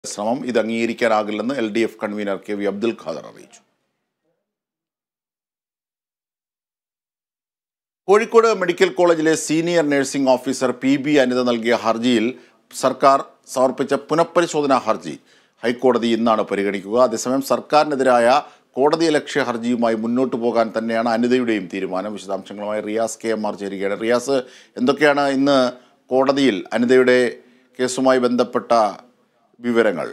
ശ്രമം ഇത് അംഗീകരിക്കാനാകില്ലെന്ന് L D F convener K V Abdul Khader അറിയിച്ചു കോഴിക്കോട് മെഡിക്കൽ കോളേജിലെ senior nursing officer P B Anitha നൽകിയ ഹർജിയിൽ സർക്കാർ സമർപ്പിച്ച പുനഃപരിശോധനാ ഹർജി ഹൈക്കോടതി ഇന്നാണ് പരിഗണിക്കുക അതേസമയം സർക്കാരിനെതിരായ കോടതി ലക്ഷ്യ ഹർജിയുമായി മുന്നോട്ട് പോകാൻ തന്നെയാണ് അനിതയുടെയും തീരുമാനം വിശദാംശങ്ങളുമായി റിയാസ് കെ എം ആർ ചേരുകയാണ് റിയാസ് എന്തൊക്കെയാണ് ഇന്ന് കോടതിയിൽ അനിതയുടെ കേസുമായി ബന്ധപ്പെട്ട വിവരങ്ങൾ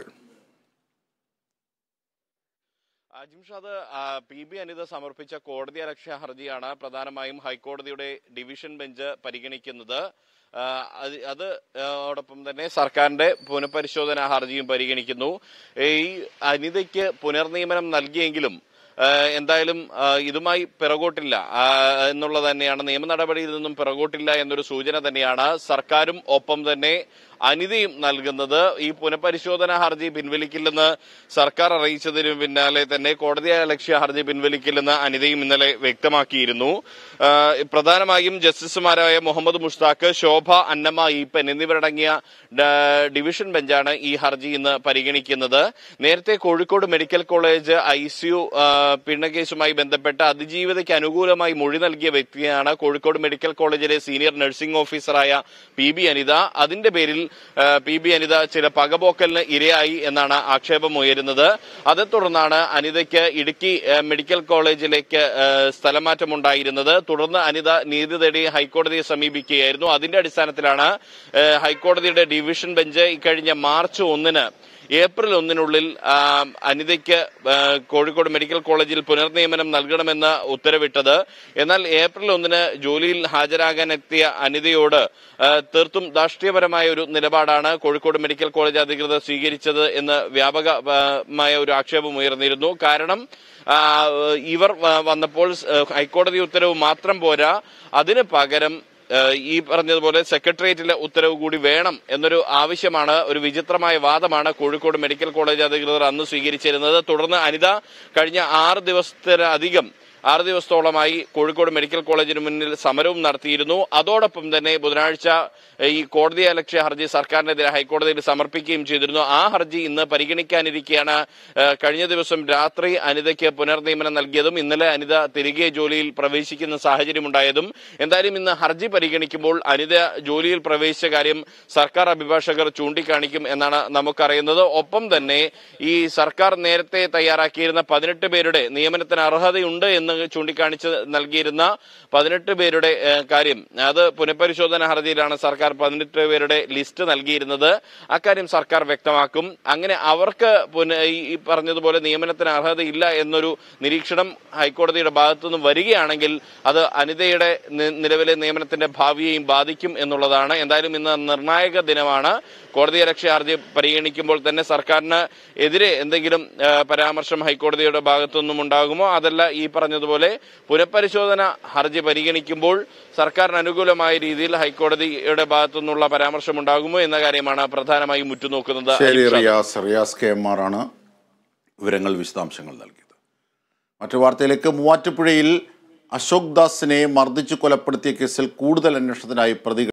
അജിംഷാദ് പി ബി അനിത സമർപ്പിച്ച കോടതി അലക്ഷ്യ ഹർജിയാണ് പ്രധാനമായും ഹൈക്കോടതിയുടെ ഡിവിഷൻ ബെഞ്ച് പരിഗണിക്കുന്നത് ആ, അത് അത് അതോടൊപ്പം തന്നെ സർക്കാരിന്റെ പുനഃപരിശോധനാ ഹർജിയും പരിഗണിക്കുന്നു ഈ അനിതയ്ക്ക് പുനർനിയമനം നൽകിയെങ്കിലും ആ, എന്തായാലും ആ, ഇതുമായി പിറകോട്ടില്ല ആ, എന്നുള്ളത് തന്നെയാണ് നിയമ നടപടിയിൽ നിന്നും പിറകോട്ടില്ല എന്നൊരു സൂചന തന്നെയാണ് സർക്കാരും ഒപ്പം തന്നെ അനിതയും നൽകുന്നത് ഈ പുനഃപരിശോധനാ ഹർജി പിൻവലിക്കില്ലെന്ന് സർക്കാർ അറിയിച്ചതിന് പിന്നാലെ തന്നെ കോടതി ലക്ഷ്യ ഹർജി പിൻവലിക്കില്ലെന്ന് അനിതയും ഇന്നലെ വ്യക്തമാക്കിയിരുന്നു ആ, പ്രധാനമായും ജസ്റ്റിസുമാരായ മുഹമ്മദ് മുഷ്താഖ് ശോഭ അന്നമ്മ ഈപ്പൻ എന്നിവരടങ്ങിയ ഡ- ഡിവിഷൻ ബെഞ്ചാണ് ഈ ഹർജി ഇന്ന് പരിഗണിക്കുന്നത് നേരത്തെ Kozhikode medical college I C U പീഡനക്കേസുമായി ബന്ധപ്പെട്ട് അതിജീവിതയ്ക്ക് അനുകൂലമായി മൊഴി നൽകിയ വ്യക്തിയാണ് കോഴിക്കോട് മെഡിക്കൽ കോളേജിലെ സീനിയർ നഴ്സിംഗ് ഓഫീസറായ പി ബി അനിത അതിന്റെ പേരിൽ ആ, പി ബി അനിത ചില പകപോക്കലിന് ഇരയായി എന്നാണ് ആക്ഷേപം ഉയരുന്നത് അതേ തുടർന്നാണ് അനിതയ്ക്ക് ഇടുക്കി ആ, മെഡിക്കൽ കോളേജിലേക്ക് ആ, സ്ഥലമാറ്റമുണ്ടായിരുന്നത് തുടർന്ന് അനിത നീതി തേടി ഹൈക്കോടതിയെ സമീപിക്കുകയായിരുന്നു അതിന്റെ അടിസ്ഥാനത്തിലാണ് ആ, ഹൈക്കോടതിയുടെ ഡിവിഷൻ ബെഞ്ച് ഇക്കഴിഞ്ഞ മാർച്ച് ഒന്നിന് ഏപ്രിൽ ഒന്നിനുള്ളിൽ ആ, അനിതയ്ക്ക് ആ, കോഴിക്കോട് മെഡിക്കൽ കോളേജിൽ പുനർനിയമനം നൽകണമെന്ന് ഉത്തരവിട്ടത് എന്നാൽ ഏപ്രിൽ ഒന്നിന് ജോലിയിൽ ഹാജരാകാൻ എത്തിയ അനിതയോട് ആ, തീർത്തും ധാർഷ്ട്യപരമായ ഒരു നിലപാടാണ് കോഴിക്കോട് മെഡിക്കൽ കോളേജ് അധികൃതർ സ്വീകരിച്ചത് എന്ന് വ്യാപകമായ ഒരു ആക്ഷേപം ഉയർന്നിരുന്നു കാരണം ആ, ഇവർ വ- വന്നപ്പോൾ സ്- ഹൈക്കോടതി ഉത്തരവ് മാത്രം പോരാ അതിന് പകരം ഏഹ് ഈ പറഞ്ഞതുപോലെ സെക്രട്ടേറിയറ്റിലെ ഉത്തരവ് കൂടി വേണം എന്നൊരു ആവശ്യമാണ് ഒരു വിചിത്രമായ വാദമാണ് കോഴിക്കോട് മെഡിക്കൽ കോളേജ് അധികൃതർ അന്ന് സ്വീകരിച്ചിരുന്നത് തുടർന്ന് അനിത കഴിഞ്ഞ ആറ് ദിവസത്തിലധികം ആറ് ദിവസത്തോളമായി കോഴിക്കോട് മെഡിക്കൽ കോളേജിന് മുന്നിൽ സമരവും നടത്തിയിരുന്നു അതോടൊപ്പം തന്നെ ബുധനാഴ്ച ഏഹ് ഈ കോടതി അലക്ഷ്യ ഹർജി സർക്കാരിനെതിരെ ഹൈക്കോടതിയിൽ സമർപ്പിക്കുകയും ചെയ്തിരുന്നു ആ ഹർജി ഇന്ന് പരിഗണിക്കാനിരിക്കെയാണ് ഏഹ് കഴിഞ്ഞ ദിവസം രാത്രി അനിതയ്ക്ക് പുനർനിയമനം നൽകിയതും ഇന്നലെ അനിത തിരികെ ജോലിയിൽ പ്രവേശിക്കുന്ന സാഹചര്യമുണ്ടായതും എന്തായാലും ഇന്ന് ഹർജി പരിഗണിക്കുമ്പോൾ അനിത ജോലിയിൽ പ്രവേശിച്ച കാര്യം സർക്കാർ അഭിഭാഷകർ ചൂണ്ടിക്കാണിക്കും എന്നാണ് നമുക്കറിയുന്നത് ഒപ്പം തന്നെ ഈ സർക്കാർ നേരത്തെ തയ്യാറാക്കിയിരുന്ന പതിനെട്ട് പേരുടെ നിയമനത്തിന് അർഹതയുണ്ട് എന്ന് ചൂണ്ടിക്കാണിച്ച് നൽകിയിരുന്ന പതിനെട്ട് പേരുടെ ഏഹ്, കാര്യം അത് പുനഃപരിശോധന ഹർജിയിലാണ് സർക്കാർ പതിനെട്ട് പേരുടെ ലിസ്റ്റ് നൽകിയിരുന്നത് അക്കാര്യം സർക്കാർ വ്യക്തമാക്കും അങ്ങനെ അവർക്ക് പുന ഈ- ഈ പറഞ്ഞതുപോലെ നിയമനത്തിന് അർഹതയില്ല എന്നൊരു നിരീക്ഷണം ഹൈക്കോടതിയുടെ ഭാഗത്തുനിന്ന് വരികയാണെങ്കിൽ അത് അനിതയുടെ നി- നിലവിലെ നിയമനത്തിന്റെ ഭാവിയെയും ബാധിക്കും എന്നുള്ളതാണ് എന്തായാലും ഇന്ന് നിർണായക ദിനമാണ് കോടതി അലക്ഷ്യ ഹർജി പരിഗണിക്കുമ്പോൾ തന്നെ സർക്കാരിന് എതിരെ എന്തെങ്കിലും ആ, പരാമർശം ഹൈക്കോടതിയുടെ ഭാഗത്തുനിന്നും ഉണ്ടാകുമോ അതല്ല ഈ പറഞ്ഞതുപോലെ പുനഃപരിശോധന ഹർജി പരിഗണിക്കുമ്പോൾ സർക്കാരിന് അനുകൂലമായ രീതിയിൽ ഹൈക്കോടതിയുടെ ഭാഗത്തുനിന്നുള്ള പരാമർശം ഉണ്ടാകുമോ എന്ന കാര്യമാണ് പ്രധാനമായും ഉറ്റുനോക്കുന്നത് ശരി Alisha. Riyas Riyas K M R ആണ് വിവരങ്ങൾ വിശദാംശങ്ങൾ നൽകിയത് മറ്റു വാർത്തയിലേക്ക് മൂവാറ്റുപുഴയിൽ അശോക് ദാസിനെ മർദ്ദിച്ചു കൊലപ്പെടുത്തിയ കേസിൽ കൂടുതൽ അന്വേഷണത്തിനായി പ്രതികൾ